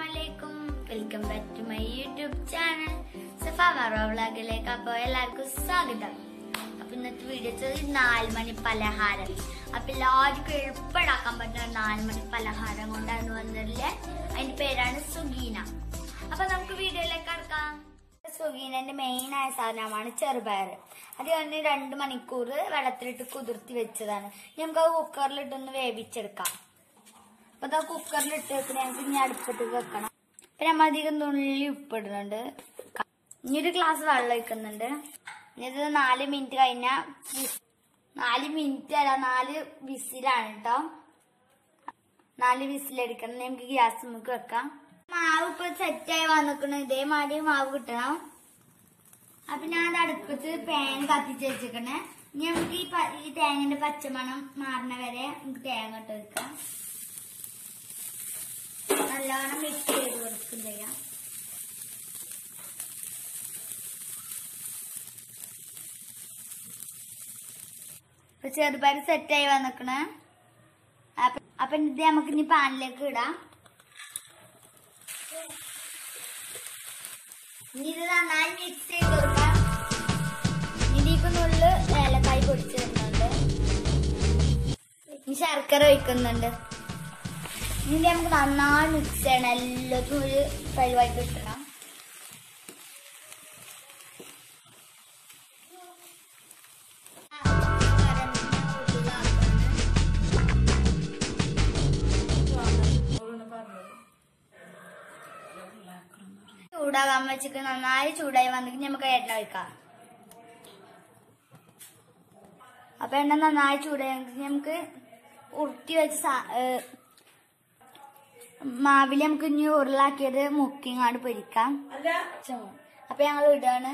അലൈക്കും welcome back to my YouTube channel സഫ മറോ വ്ളോഗിലേക്ക് അപ്പോൾ എല്ലാവർക്കും സ്വാഗതം അപ്പൊ ഇന്നത്തെ വീഡിയോ നാല് മണി പലഹാരം അപ്പൊ എല്ലാവർക്കും എളുപ്പമാക്കാൻ പറ്റുന്ന നാല് മണി പലഹാരം കൊണ്ടാണ് വന്നില്ലേ അതിന്റെ പേരാണ് സുഗീന അപ്പൊ നമുക്ക് വീഡിയോയിലേക്ക് കടക്കാം സുഗീനന്റെ മെയിൻ ആയ സാധനമാണ് ചെറുപയർ അത് ഞാൻ രണ്ട് മണിക്കൂർ വെള്ളത്തിലിട്ട് കുതിർത്തി വെച്ചതാണ് ഇനി നമുക്ക് അത് കുക്കറിലിട്ടൊന്ന് വേവിച്ചെടുക്കാം അപ്പൊ അത് കുക്കറിൽ ഇട്ട് വെക്കണേ ഞങ്ങൾക്ക് ഇനി അടുപ്പത്ത് വെക്കണം അപ്പൊ നമ്മൾ അധികം തുള്ളി ഉപ്പിടുന്നുണ്ട് ഇനി ഒരു ഗ്ലാസ് വെള്ളം ഒഴിക്കുന്നുണ്ട് ഇനി ഇത് നാല് മിനിറ്റ് കഴിഞ്ഞാൽ നാല് മിനിറ്റ് അല്ല നാല് വിസിലാണ് കേട്ടോ നാല് വിസിലടിക്കണം നമുക്ക് ഗ്യാസ് നമുക്ക് വെക്കാം മാവ് ഇപ്പൊ സെറ്റായി വന്നിക്കണം ഇതേമാതിരി മാവ് കിട്ടണം അപ്പൊ ഞാൻ അത് അടുപ്പത്ത് പാൻ കത്തിച്ച് വെച്ചിക്കണേ ഇനി നമുക്ക് ഈ പ- ഈ തേങ്ങന്റെ പച്ചമണം മാറണ വരെ നമുക്ക് തേങ്ങ ഇട്ട് വെക്കാം നല്ലോണം മിക്സ് ചെയ്ത് കൊടുക്കും ചെയ്യാം ഇപ്പൊ ചെറുപയർ സെറ്റായി വന്നിക്കണ് അപ്പൊ അപ്പൊ ഇത് നമുക്ക് ഇനി പാനിലേക്ക് ഇടാം ഇനി ഇത് നന്നായി മിക്സ് ചെയ്ത് കൊടുക്കാം ഇതിക്കുന്നുള്ളിൽ ഏലക്കായ് പൊടിച്ച് വരുന്നുണ്ട് ഇനി ശർക്കര ഒഴിക്കുന്നുണ്ട് ഇനി നമുക്ക് നന്നായി മിക്സ് ചെയ്യണം എല്ലാത്തും ഒരു പരിവായി കിട്ടണം ചൂടാകാൻ വെച്ചിട്ട് നന്നായി ചൂടായി വന്നിട്ട് നമുക്ക് എണ്ണ ഒഴിക്കാം അപ്പൊ എണ്ണ നന്നായി ചൂടായി നമുക്ക് ഉരുട്ടി വെച്ച് സാ- ഏഹ് മാവില് നമുക്ക് ഇനി ഉരുളാക്കിയത് മുക്കിങ്ങാട് പൊരിക്കാം ചുമ. അപ്പൊ ഞങ്ങൾ ഇടാണ്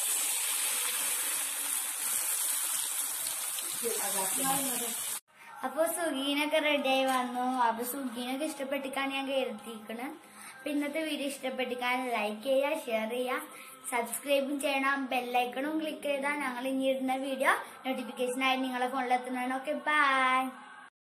അപ്പൊ സുഗീനൊക്കെ റെഡിയായി വന്നു അപ്പൊ സുഗീനൊക്കെ ഇഷ്ടപ്പെട്ടിക്കാണ് ഞാൻ കരുതിയിരിക്കണ് അപ്പൊ ഇന്നത്തെ വീഡിയോ ഇഷ്ടപ്പെട്ടിക്കാൻ ലൈക്ക് ചെയ്യുക ഷെയർ ചെയ്യുക സബ്സ്ക്രൈബും ചെയ്യണം ബെല്ലൈക്കണും ക്ലിക്ക് ചെയ്താൽ ഞങ്ങൾ ഇനി ഇടുന്ന വീഡിയോ നോട്ടിഫിക്കേഷൻ ആയി നിങ്ങളെ ഫോണിലെത്തുന്നതാണ് ഓക്കെ ബൈ